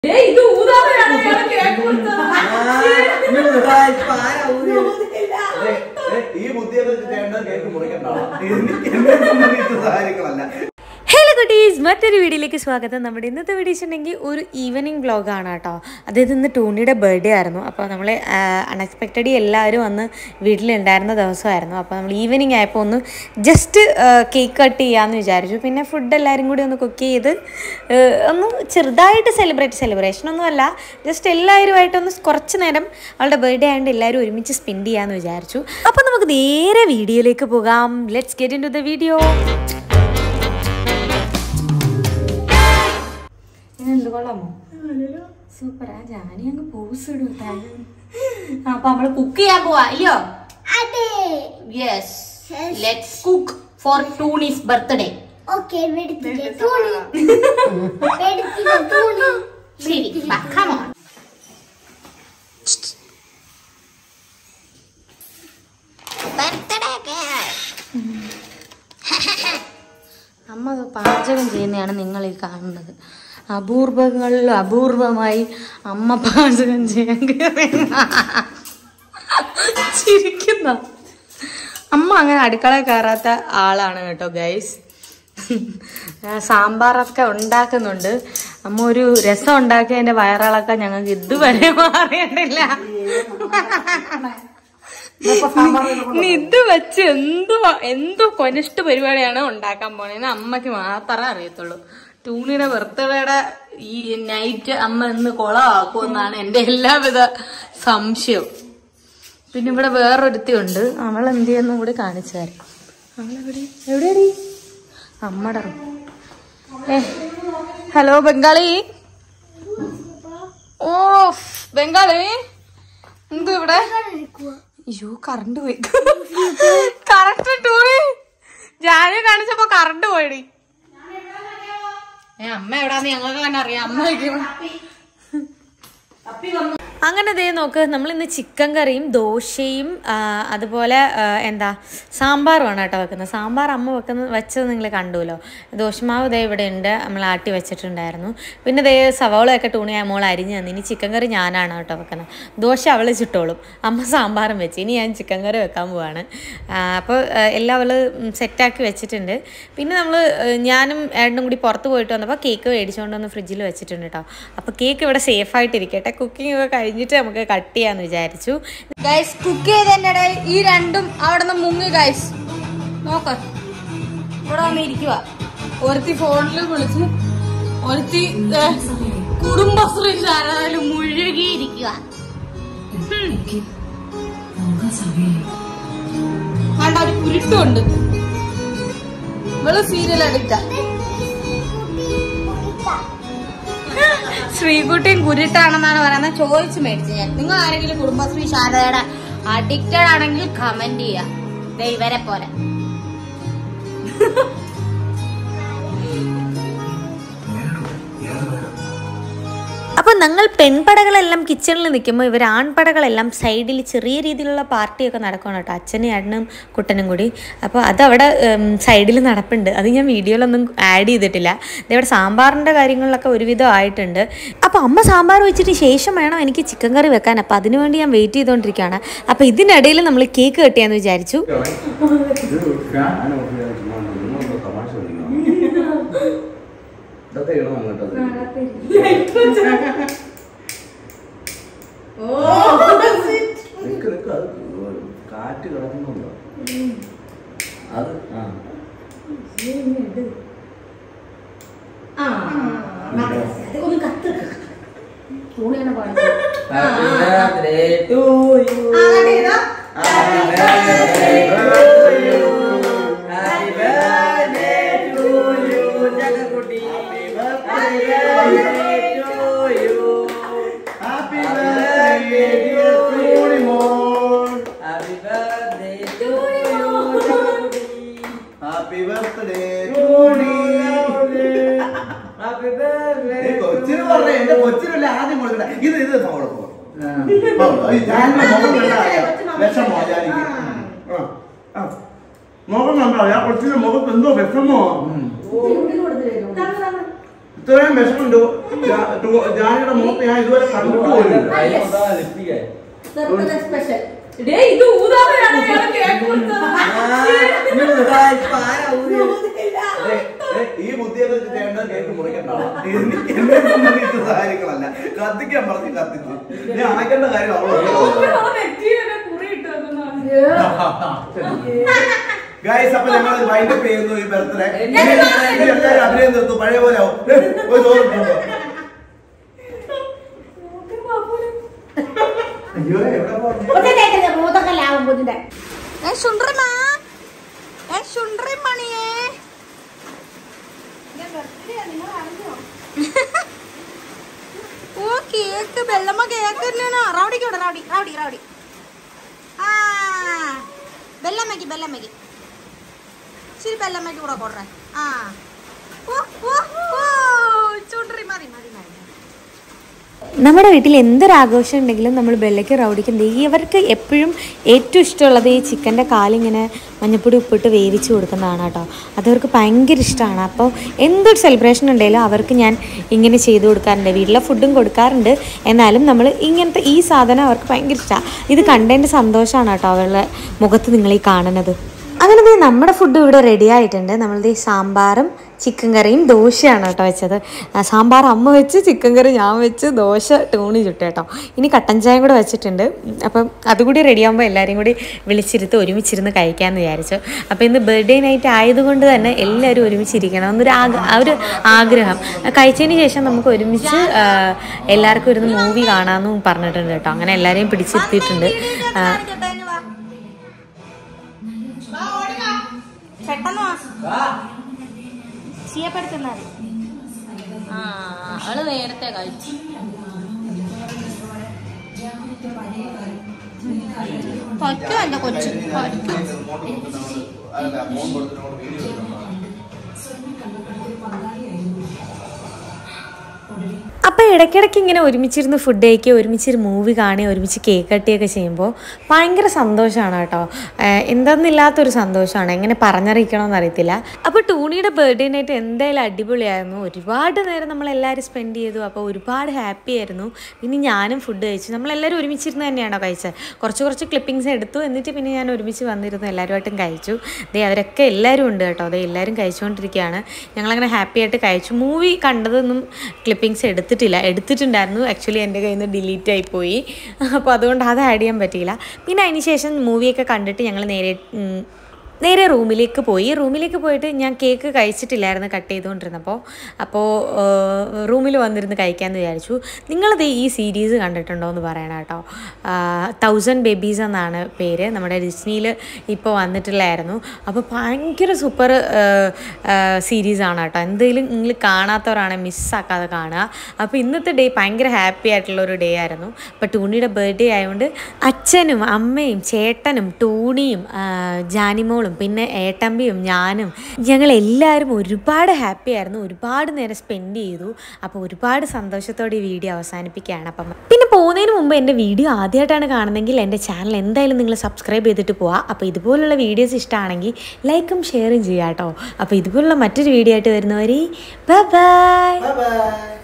ഏയ്, ഇത് ഊതാതെയാണ് അയാൾ കേക്ക് കൊടുത്തത്. ഈ ബുദ്ധിയൊക്കെ ചെയ്യേണ്ടത് കേക്ക് മുറിക്കണ്ടാവാം എന്നെ സംബന്ധിച്ച കാര്യങ്ങളല്ല ഹലോ കുട്ടീസ് മറ്റൊരു വീഡിയോയിലേക്ക് സ്വാഗതം നമ്മുടെ ഇന്നത്തെ വീഡിയോ വെച്ചിട്ടുണ്ടെങ്കിൽ ഒരു ഈവനിങ് വ്ളോഗാണ് കേട്ടോ അതായത് ഇന്ന് ടോണിയുടെ ബർത്ത്ഡേ ആയിരുന്നു അപ്പോൾ നമ്മൾ അൺഎക്സ്പെക്റ്റഡി എല്ലാവരും വന്ന് വീട്ടിലുണ്ടായിരുന്ന ദിവസമായിരുന്നു അപ്പോൾ നമ്മൾ ഈവനിങ് ആയപ്പോൾ ഒന്ന് ജസ്റ്റ് കേക്ക് കട്ട് ചെയ്യാമെന്ന് വിചാരിച്ചു പിന്നെ ഫുഡ് എല്ലാവരും കൂടി ഒന്ന് കുക്ക് ചെയ്ത് ആ, ഒന്ന് ചെറുതായിട്ട് സെലിബ്രേറ്റ് സെലിബ്രേഷൻ ഒന്നുമല്ല ജസ്റ്റ് എല്ലാവരുമായിട്ടൊന്ന് കുറച്ച് നേരം അവളുടെ ബർത്ത്ഡേ ആയതുകൊണ്ട് എല്ലാവരും ഒരുമിച്ച് സ്പെൻഡ് ചെയ്യാമെന്ന് വിചാരിച്ചു അപ്പോൾ നമുക്ക് നേരെ വീഡിയോയിലേക്ക് പോകാം let's get into the video എന്ത് കൊള്ളാമോ സൂപ്പറാ ജാനി അങ്ങ് പോസ് ഇടും അപ്പൊ നമ്മള് കുക്ക് ചെയ്യാൻ പോവാ ഇല്ലയോ അതെ yes let's cook for Tooni's birthday okay എടുത്തില്ല തൂണി എടുത്തില്ല തൂണി ശരി come on. അമ്മ അത് പാചകം ചെയ്യുന്നതാണ് നിങ്ങൾ ഈ കാണുന്നത് അപൂർവങ്ങളിൽ അപൂർവമായി അമ്മ പാചകം ചെയ്യാൻ കയറി ചിരിക്കുന്ന അമ്മ അങ്ങനെ അടുക്കള കയറാത്ത ആളാണ് കേട്ടോ ഗൈസ് സാമ്പാറൊക്കെ ഉണ്ടാക്കുന്നുണ്ട് അമ്മ ഒരു രസം ഉണ്ടാക്കിയതിന്റെ വയറിളക്കം ഞങ്ങൾക്ക് ഇതുവരെ മാറിയിട്ടില്ല ഇനി ഇത് വെച്ച് എന്തോ എന്തോ കൊനിഷ്ഠ പരിപാടിയാണ് ഉണ്ടാക്കാൻ പോണേന്ന് അമ്മക്ക് മാത്രമേ അറിയത്തുള്ളൂ ടൂണിയുടെ ബർത്ത്ഡേയുടെ ഈ നൈറ്റ് അമ്മ ഇന്ന് കുളമാക്കുമെന്നാണ് എന്റെ എല്ലാവിധ സംശയവും പിന്നെ ഇവിടെ വേറൊരുത്തി ഉണ്ട് അവൾ എന്ത് ചെയ്യുന്നു കൂടി കാണിച്ചു തരാം അവളെവിടെ എവിടെയാടി അമ്മടെ room. ഏ ഹലോ ബംഗാളി ഓ ബംഗാളി എന്ത് ഇവിടെ അയ്യോ കറണ്ട് പോയി കറക്റ്റ് ടൂറി ജാനു കാണിച്ചപ്പോ കറണ്ട് പോയടി ഏ അമ്മ എവിടാന്ന് ഞങ്ങൾക്ക് തന്നെ അറിയാം അമ്മ ഇരിക്കും. അങ്ങനെ ദേ നോക്ക് നമ്മൾ ഇന്ന് ചിക്കൻ കറിയും ദോശയും ആ, അതുപോലെ ആ, എന്താ സാമ്പാറുമാണ് കേട്ടോ വെക്കുന്നത് സാമ്പാർ അമ്മ വെക്കുന്നത് വെച്ചത് നിങ്ങൾ കണ്ടുല്ലോ ദോശമാവ് ദേ ഇവിടെ ഉണ്ട് നമ്മൾ ആട്ടി വെച്ചിട്ടുണ്ടായിരുന്നു പിന്നെ ദേ സവോളയൊക്കെ ടൂണി മോൾ അരിഞ്ഞ് തന്നു ഇനി ചിക്കൻ കറി ഞാനാണ് കേട്ടോ വെക്കുന്നത് ദോശ അവൾ ചുട്ടോളും അമ്മ സാമ്പാറും വെച്ച് ഇനി ഞാൻ ചിക്കൻ കറി വെക്കാൻ പോവാണ് അപ്പോൾ എല്ലാം അവൾ സെറ്റാക്കി വെച്ചിട്ടുണ്ട് പിന്നെ നമ്മൾ ഞാനും ഏട്ടനും കൂടി പുറത്ത് പോയിട്ട് വന്നപ്പോൾ കേക്ക് മേടിച്ചുകൊണ്ട് വന്ന് ഫ്രിഡ്ജിൽ വെച്ചിട്ടുണ്ട് കേട്ടോ അപ്പോൾ കേക്ക് ഇവിടെ സേഫ് ആയിട്ടിരിക്കട്ടെ കുക്കിംഗ് ഒക്കെ കഴിഞ്ഞിട്ട് നമുക്ക് കട്ട് ചെയ്യാന്ന് വിചാരിച്ചു ഗൈസ് കുക്ക് ചെയ്തതിൻ്റെ ഇടയിൽ ഈ രണ്ടും അവിടെ നിന്ന് മുങ്ങി ഗൈസ് നോക്ക ഇവിടെ വന്ന് ഇരിക്കുക ഒരുത്തി ഫോണിൽ വിളിച്ച് ഒരുത്തി ഏ, കുടുംബശ്രീ ചാനലിൽ മുഴുകിയിരിക്കുക കണ്ട ഒരു കുരുട്ടുണ്ട് ഇവള് സീരിയൽ അഡിക്റ്റാ ശ്രീകുട്ടിയും കുരുട്ടാണെന്നാണ് പറയുന്നത് ചോദിച്ചു മേടിച്ചു ഞാൻ നിങ്ങൾ ആരെങ്കിലും കുടുംബശ്രീ ശാരദയുടെ അഡിക്റ്റഡ് ആണെങ്കിൽ കമന്റ് ചെയ്യാ ദേ ഇവരെ പോലെ അപ്പോൾ ഞങ്ങൾ പെൺപടകളെല്ലാം കിച്ചണിൽ നിൽക്കുമ്പോൾ ഇവർ ആൺപടകളെല്ലാം സൈഡിൽ ചെറിയ രീതിയിലുള്ള പാർട്ടിയൊക്കെ നടക്കണം കേട്ടോ അച്ഛനും ഏട്ടനും കുട്ടനും കൂടി അപ്പോൾ അതവിടെ സൈഡിൽ നടപ്പുണ്ട് അത് ഞാൻ വീഡിയോയിലൊന്നും ആഡ് ചെയ്തിട്ടില്ല ഇവിടെ സാമ്പാറിൻ്റെ കാര്യങ്ങളിലൊക്കെ ഒരുവിധം ആയിട്ടുണ്ട് അപ്പോൾ അമ്മ സാമ്പാർ വെച്ചിട്ട് ശേഷം വേണം എനിക്ക് ചിക്കൻ കറി വെക്കാൻ അപ്പോൾ അതിനുവേണ്ടി ഞാൻ വെയിറ്റ് ചെയ്തുകൊണ്ടിരിക്കുകയാണ് അപ്പോൾ ഇതിനിടയിൽ നമ്മൾ കേക്ക് കെട്ടിയാന്ന് വിചാരിച്ചു ഇതൊക്കെ ഇടണം അങ്ങോട്ടത് നിക്ക് നിക്ക് അത് കാറ്റ് കിടക്കുന്നുണ്ടോ അത് ആ Happy birthday to you. Happy birthday to you. Happy birthday to you, ജഗക്കുട്ടി. Happy birthday to you. Happy birthday dear Tulimon. Happy birthday to you, ജഗക്കുട്ടി. Happy birthday Tuni. Happy birthday. കൊച്ചിന് പറഞ്ഞേ എന്റെ കൊച്ചിനല്ലേ ആദ്യം കൊടുക്കണേ ഇത് ഇത് സൗണ്ട് വിഷമോ ജാനിക്ക് മുഖം കണ്ടോ ആ കൊച്ചിന്റെ മുഖത്ത് എന്തോ വിഷമോ ഇത്രയും വിഷമുണ്ട് ജാ- ടു- ജാനിയുടെ മുഖത്ത് ഞാൻ ഇതുവരെ കണ്ടിട്ട് പോലും ബർത്ത്ഡേ സ്പെഷ്യൽ ഡേ ഇത് ഊതാതെയാണ് അയാൾ കേക്ക് കൊടുത്തത് ഈ ബുദ്ധിയൊക്കെ ചെയ്യേണ്ട കേക്ക് മുറിക്കണ്ട എനിക്ക് എന്നെ സംബന്ധിച്ച കാര്യങ്ങളല്ല കത്തിക്കാൻ പറഞ്ഞ് കത്തിച്ചു ഞാൻ അണക്കേണ്ട കാര്യം അവളോട് അവളെ നെറ്റിയിലൊക്കെ കുറി ഇട്ട് വെക്കുന്നതാണ് ഗൈസ് അപ്പൊ ഞങ്ങൾ വൈൻഡപ്പ് ചെയ്യുന്നു ഈ ബർത്ത്ഡേ എല്ലാവരും അഭിനയം തീർത്തു പഴയ പോലെ ആവും ഏ, ഒരു ചോറ് ഇട്ടോ. അയ്യോ എവിടെ പോകുന്നു മൂത്തക്കല്ലാവുമ്പോ ഓ കേക്ക് ബെല്ലമ്മ കേക്ക് തന്നെയാണ് റൗഡിക്ക് വിട റൗഡി റൗഡി റൗഡി ആ ബെല്ലമ്മയ്ക്ക് ബെല്ലമ്മയ്ക്ക് ശരി ബെല്ലമ്മയ്ക്ക് കൂടെ കൊടുറേ ആ ഓ ഓ ഓ ചുണ്ടറി മതി മതി മതി നമ്മുടെ വീട്ടിൽ എന്തൊരാഘോഷം ഉണ്ടെങ്കിലും നമ്മൾ ബെല്ലയ്ക്ക് റൗഡിക്കും ദേ ഇവർക്ക് എപ്പോഴും ഏറ്റവും ഇഷ്ടമുള്ളത് ഈ ചിക്കൻ്റെ കാലിങ്ങനെ മഞ്ഞപ്പൊടി ഉപ്പിട്ട് വേവിച്ച് കൊടുക്കുന്നതാണ് കേട്ടോ അതവർക്ക് ഭയങ്കര ഇഷ്ടമാണ് അപ്പോൾ എന്തൊരു സെലിബ്രേഷൻ ഉണ്ടെങ്കിലും അവർക്ക് ഞാൻ ഇങ്ങനെ ചെയ്തു കൊടുക്കാറുണ്ട് വീട്ടിലെ ഫുഡും കൊടുക്കാറുണ്ട് എന്നാലും നമ്മൾ ഇങ്ങനത്തെ ഈ സാധനം അവർക്ക് ഭയങ്കര ഇഷ്ടമാണ് ഇത് കണ്ടതിൻ്റെ സന്തോഷമാണ് കേട്ടോ അവരുടെ മുഖത്ത് നിങ്ങൾ ഈ കാണുന്നത് അങ്ങനെ ദേ നമ്മുടെ ഫുഡ് ഇവിടെ റെഡി ആയിട്ടുണ്ട് നമ്മൾ ദേ സാമ്പാറും ചിക്കൻ കറിയും ദോശയാണ് കേട്ടോ വെച്ചത് ആ, സാമ്പാർ അമ്മ വെച്ച് ചിക്കൻ കറി ഞാൻ വെച്ച് ദോശ ടൂണി ചുട്ട് കേട്ടോ ഇനി കട്ടൻ ചായം കൂടെ വെച്ചിട്ടുണ്ട് അപ്പം അതുകൂടി റെഡിയാകുമ്പോൾ എല്ലാവരെയും കൂടി വിളിച്ചിരുത്ത് ഒരുമിച്ചിരുന്ന് കഴിക്കാമെന്ന് വിചാരിച്ചു അപ്പോൾ ഇന്ന് ബർത്ത്ഡേ നൈറ്റ് ആയതുകൊണ്ട് തന്നെ എല്ലാവരും ഒരുമിച്ചിരിക്കണം എന്നൊരു ആഗ്ര ആ ഒരു ആഗ്രഹം കഴിച്ചതിന് ശേഷം നമുക്ക് ഒരുമിച്ച് ആ, എല്ലാവർക്കും ഇരുന്ന് മൂവി കാണാമെന്നും പറഞ്ഞിട്ടുണ്ട് കേട്ടോ അങ്ങനെ എല്ലാവരെയും പിടിച്ചിരുത്തിയിട്ടുണ്ട് ആ, പെട്ടെന്ന് വാ. ചെയ്യപ്പെടുത്തുന്നത് ആ അവള് നേരത്തെ കഴിച്ചു പറ്റുമല്ല കൊച്ചു അപ്പോൾ ഇടയ്ക്കിടയ്ക്ക് ഇങ്ങനെ ഒരുമിച്ചിരുന്ന് ഫുഡ് കഴിക്കുക ഒരുമിച്ചിരുന്ന് മൂവി കാണുക ഒരുമിച്ച് കേക്ക് കട്ടിയൊക്കെ ചെയ്യുമ്പോൾ ഭയങ്കര സന്തോഷമാണ് കേട്ടോ ഏഹ് എന്തെന്നില്ലാത്തൊരു സന്തോഷമാണ് എങ്ങനെ പറഞ്ഞറിയിക്കണമെന്ന് അറിയത്തില്ല അപ്പോൾ ടൂണിയുടെ ബർത്ത്ഡേ നൈറ്റ് എന്തായാലും അടിപൊളിയായിരുന്നു ഒരുപാട് നേരം നമ്മളെല്ലാവരും സ്പെൻഡ് ചെയ്തു അപ്പോൾ ഒരുപാട് ഹാപ്പി ആയിരുന്നു പിന്നെ ഞാനും ഫുഡ് കഴിച്ചു നമ്മളെല്ലാവരും ഒരുമിച്ചിരുന്ന് തന്നെയാണോ കഴിച്ചത് കുറച്ച് കുറച്ച് ക്ലിപ്പിങ്സ് എടുത്തു എന്നിട്ട് പിന്നെ ഞാൻ ഒരുമിച്ച് വന്നിരുന്നു എല്ലാവരുമായിട്ടും കഴിച്ചു ദേ അവരൊക്കെ എല്ലാവരും ഉണ്ട് കേട്ടോ അതെ എല്ലാവരും കഴിച്ചുകൊണ്ടിരിക്കുകയാണ് ഞങ്ങളങ്ങനെ ഹാപ്പി ആയിട്ട് കഴിച്ചു മൂവി കണ്ടതൊന്നും ക്ലിപ്പിങ്സ് എടുത്തിട്ടില്ല എടുത്തിട്ടുണ്ടായിരുന്നു ആക്ച്വലി എൻ്റെ കയ്യിൽ നിന്ന് ഡിലീറ്റ് ആയിപ്പോയി അപ്പോൾ അതുകൊണ്ട് അത് ആഡ് ചെയ്യാൻ പറ്റിയില്ല പിന്നെ അതിന് ശേഷം മൂവിയൊക്കെ കണ്ടിട്ട് ഞങ്ങൾ നേരെ ഉം, നേരെ റൂമിലേക്ക് പോയി റൂമിലേക്ക് പോയിട്ട് ഞാൻ കേക്ക് കഴിച്ചിട്ടില്ലായിരുന്നു കട്ട് ചെയ്തുകൊണ്ടിരുന്നപ്പോൾ അപ്പോൾ റൂമിൽ വന്നിരുന്ന് കഴിക്കാമെന്ന് വിചാരിച്ചു നിങ്ങളത് ഈ സീരീസ് കണ്ടിട്ടുണ്ടോ എന്ന് പറയണം കേട്ടോ തൗസൻഡ് ബേബീസ് എന്നാണ് പേര് നമ്മുടെ ഡിസ്നിയിൽ ഇപ്പോൾ വന്നിട്ടുള്ളായിരുന്നു അപ്പോൾ ഭയങ്കര സൂപ്പർ സീരീസാണ് കേട്ടോ എന്തെങ്കിലും നിങ്ങൾ കാണാത്തവരാണെങ്കിൽ മിസ്സാക്കാതെ കാണുക അപ്പോൾ ഇന്നത്തെ ഡേ ഭയങ്കര ഹാപ്പി ആയിട്ടുള്ള ഒരു ഡേ ആയിരുന്നു അപ്പോൾ ടൂണിയുടെ ബർത്ത്ഡേ ആയതുകൊണ്ട് അച്ഛനും അമ്മയും ചേട്ടനും ടൂണിയും ആ, ജാനിമോളും പിന്നെ ഏട്ടമ്പിയും ഞാനും ഞങ്ങൾ എല്ലാവരും ഒരുപാട് ഹാപ്പി ആയിരുന്നു ഒരുപാട് നേരം സ്പെൻഡ് ചെയ്തു അപ്പോൾ ഒരുപാട് സന്തോഷത്തോടെ ഈ വീഡിയോ അവസാനിപ്പിക്കുകയാണ് അപ്പം പിന്നെ പോകുന്നതിന് മുമ്പ് എൻ്റെ വീഡിയോ ആദ്യമായിട്ടാണ് കാണുന്നതെങ്കിൽ എൻ്റെ ചാനൽ എന്തായാലും നിങ്ങൾ സബ്സ്ക്രൈബ് ചെയ്തിട്ട് പോവാം അപ്പോൾ ഇതുപോലുള്ള വീഡിയോസ് ഇഷ്ടമാണെങ്കിൽ ലൈക്കും ഷെയറും ചെയ്യാം കേട്ടോ അപ്പോൾ ഇതുപോലുള്ള മറ്റൊരു വീഡിയോ ആയിട്ട് വരുന്നവരെ ബൈ ബൈ ബൈ ബൈ